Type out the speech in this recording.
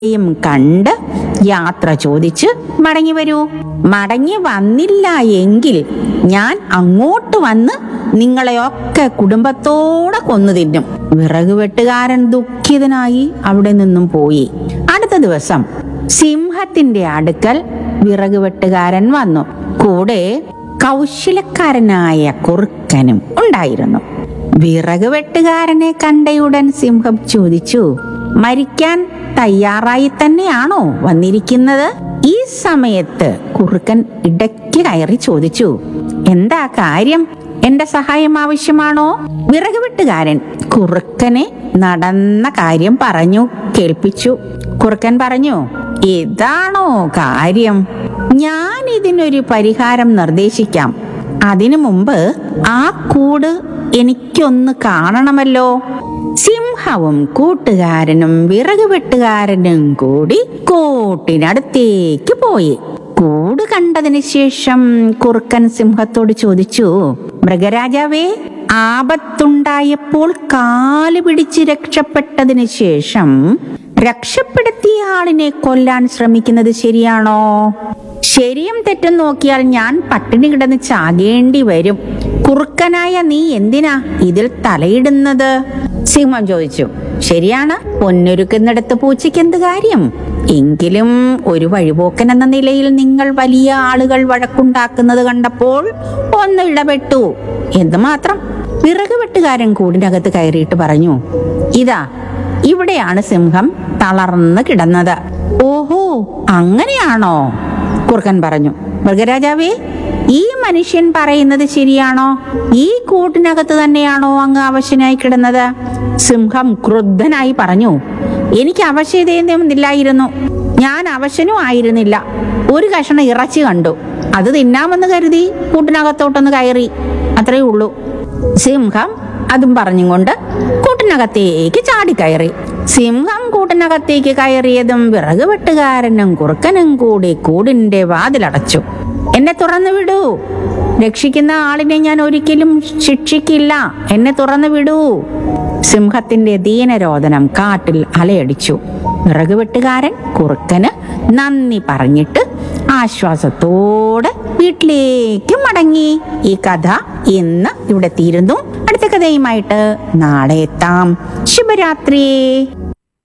യും കണ്ട് യാത്ര ചോദിച്ച് മടങ്ങി വരൂ മടങ്ങി വന്നില്ല എങ്കിൽ ഞാൻ അങ്ങോട്ട് വന്ന് നിങ്ങളെയൊക്കെ കുടുംബത്തോടെ കൊന്നു തിന്നും വിറക് വെട്ടുകാരൻ ദുഃഖിതനായി അവിടെ നിന്നും പോയി അടുത്ത ദിവസം സിംഹത്തിന്റെ അടുക്കൽ വിറക് വെട്ടുകാരൻ വന്നു കൂടെ കൗശലക്കാരനായ കുറുക്കനും ഉണ്ടായിരുന്നു വിറക് വെട്ടുകാരനെ കണ്ടയുടൻ സിംഹം ചോദിച്ചു മരിക്കാൻ തയ്യാറായി തന്നെയാണോ വന്നിരിക്കുന്നത് ഈ സമയത്ത് കുറുക്കൻ ഇടയ്ക്ക് കയറി ചോദിച്ചു എന്താ കാര്യം എന്റെ സഹായം ആവശ്യമാണോ വിറക് വെട്ടുകാരൻ കുറുക്കനെ നടന്ന കാര്യം പറഞ്ഞു കേൾപ്പിച്ചു കുറുക്കൻ പറഞ്ഞു ഇതാണോ കാര്യം ഞാൻ ഇതിനൊരു പരിഹാരം നിർദ്ദേശിക്കാം അതിനു മുമ്പ് ആ കൂട് എനിക്കൊന്ന് കാണണമല്ലോ സിംഹവും കൂട്ടുകാരനും വിറക് വെട്ടുകാരനും കൂടി കൂട്ടിനടുത്തേക്ക് പോയി കൂട് കണ്ടതിന് ശേഷം കുറുക്കൻ സിംഹത്തോട് ചോദിച്ചു മൃഗരാജാവേ ആപത്തുണ്ടായപ്പോൾ കാല് പിടിച്ച് രക്ഷപ്പെട്ടതിന് ശേഷം രക്ഷപ്പെടുത്തിയ ആളിനെ കൊല്ലാൻ ശ്രമിക്കുന്നത് ശരിയാണോ ശരിയും തെറ്റും നോക്കിയാൽ ഞാൻ പട്ടിണി കിടന്ന് ചാകേണ്ടി വരും കുറുക്കനായ നീ എന്തിനാ ഇതിൽ തലയിടുന്നത് സിംഹം ചോദിച്ചു ശരിയാണ് പൊന്നൊരുക്കുന്നിടത്ത് പൂച്ചയ്ക്ക് എന്ത് കാര്യം എങ്കിലും ഒരു വഴിപോക്കൻ എന്ന നിലയിൽ നിങ്ങൾ വലിയ ആളുകൾ വഴക്കുണ്ടാക്കുന്നത് കണ്ടപ്പോൾ ഒന്ന് ഇടപെട്ടു എന്ന് മാത്രം വിറക് വെട്ടുകാരൻ കൂടിനകത്ത് കയറിയിട്ട് പറഞ്ഞു ഇതാ ഇവിടെയാണ് സിംഹം തളർന്ന് കിടന്നത് ഓഹോ അങ്ങനെയാണോ കുറുക്കൻ പറഞ്ഞു മൃഗരാജാവേ ഈ മനുഷ്യൻ പറയുന്നത് ശരിയാണോ ഈ കൂട്ടിനകത്ത് തന്നെയാണോ അങ്ങ് അവശനായി കിടന്നത് സിംഹം ക്രുദ്ധനായി പറഞ്ഞു എനിക്ക് അവശതയൊന്നുമില്ലായിരുന്നു ഞാൻ അവശനും ആയിരുന്നില്ല ഒരു കഷണം ഇറച്ചി കണ്ടു അത് തിന്നാമെന്ന് കരുതി കൂട്ടിനകത്തോട്ടൊന്ന് കയറി അത്രേ ഉള്ളൂ സിംഹം അതും പറഞ്ഞുകൊണ്ട് കൂട്ടിനകത്തേക്ക് ചാടിക്കയറി സിംഹം കൂട്ടിനകത്തേക്ക് കയറിയതും വിറക് വെട്ടുകാരനും കുറുക്കനും കൂടി കൂടിന്റെ വാതിലടച്ചു എന്നെ തുറന്നു വിടൂ രക്ഷിക്കുന്ന ആളിനെ ഞാൻ ഒരിക്കലും ശിക്ഷിക്കില്ല എന്നെ തുറന്നു വിടൂ സിംഹത്തിന്റെ ദീനരോധനം കാട്ടിൽ അലയടിച്ചു വിറക് വെട്ടുകാരൻ കുറുക്കന് നന്ദി പറഞ്ഞിട്ട് ആശ്വാസത്തോടെ വീട്ടിലേക്ക് മടങ്ങി ഈ കഥ ഇന്ന് ഇവിടെ തീരുന്നു അടുത്ത കഥയുമായിട്ട് നാളെ എത്താം ശുഭരാത്രി